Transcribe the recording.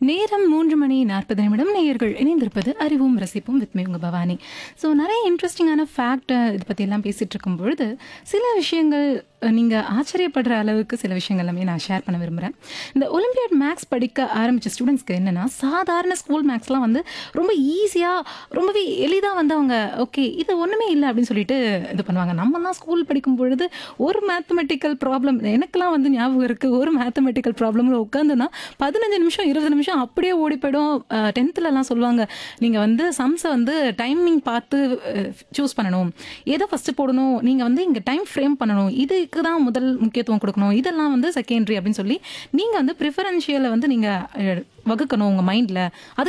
நேரம் மூன்று மணி நாற்பது நிமிடம் நேயர்கள் இணைந்திருப்பது அறிவும் ரசிப்பும் வித் உங்க பவானி ஸோ நிறைய இன்ட்ரெஸ்டிங்கான ஃபேக்ட் இது பற்றி எல்லாம் பேசிட்டு இருக்கும் பொழுது சில விஷயங்கள் அஹ், நீங்க ஆச்சரியப்படுற அளவுக்கு சில விஷயங்கள் எல்லாமே நான் ஷேர் பண்ண விரும்புகிறேன் இந்த ஒலிம்பியாட் மேக்ஸ் படிக்க ஆரம்பிச்ச ஸ்டூடெண்ட்ஸ்க்கு என்னன்னா சாதாரண ஸ்கூல் மேக்ஸ்லாம் வந்து ரொம்ப ஈஸியாக ரொம்பவே எளிதாக வந்து அவங்க ஓகே இது ஒன்றுமே இல்லை அப்படின்னு சொல்லிட்டு இது பண்ணுவாங்க நம்மலாம் ஸ்கூல் படிக்கும் பொழுது ஒரு மேத்தமெட்டிக்கல் ப்ராப்ளம் எனக்கெல்லாம் வந்து ஞாபகம் இருக்குது ஒரு மேத்தமெட்டிக்கல் ப்ராப்ளமில் உட்காந்துனா பதினஞ்சு நிமிஷம் இருபது நிமிஷம் அப்படியே ஓடி போயிடும் டென்த்துலலாம் சொல்லுவாங்க நீங்கள் வந்து சம்ஸை வந்து டைமிங் பார்த்து சூஸ் பண்ணணும் எதை ஃபஸ்ட்டு போடணும் நீங்கள் வந்து இங்கே டைம் ஃப்ரேம் பண்ணணும் இதுக்கு தான் முதல் முக்கியத்துவம் கொடுக்கணும் இதெல்லாம் வந்து செகண்டரி அப்படின்னு சொல்லி நீங்கள் வந்து ப்ரிஃபரன்ஷியலை வந்து நீங்கள் வகுக்கணும் உங்கள் மைண்டில் அது